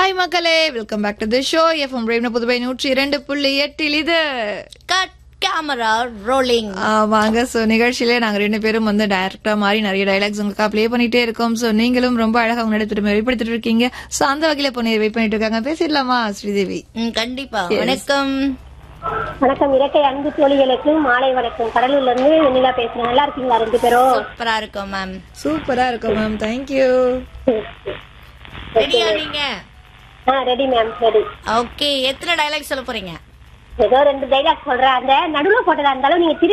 hi மக்களே welcome back to the show FM ரேவ்ன புதுவை நூற்றி இரண்டு புள்ளி எட்டில் இது கட் கேமரா ரோலிங் வாங்க ஸோ நிகழ்ச்சியிலே நாங்க ரெண்டு பேரும் வந்து டைரக்டா மாதிரி நிறைய டைலாக்ஸ் உங்களுக்கா ப்ளே பண்ணிட்டே இருக்கோம் ஸோ நீங்களும் ரொம்ப அழகா உங்க திறமை வெளிப்படுத்திட்டு இருக்கீங்க ஸோ அந்த வகையில பொண்ணு வெயிட் பண்ணிட்டு இருக்காங்க பேசிடலாமா ஸ்ரீதேவி ம், கண்டிப்பா வணக்கம் வணக்கம் இறக்கை அன்பு தோழிகளுக்கு மாலை வணக்கம் கடலூர்ல இருந்து வெண்ணிலா பேசுறேன் நல்லா இருக்கீங்களா ரெண்டு பேரும் சூப்பரா இருக்கும் மேம் சூப்பரா இருக்கும் மேம் தேங்க்யூ ரெடியா நீங்க ஆ ரெடி மேம் ரெடி ஓகே எத்தனை டைலாக் சொல்ல போறீங்க ஏதோ ரெண்டு டைலாக் சொல்றேன் அந்த நடுவுல போட்டதா இருந்தாலும் நீங்க திருப்பி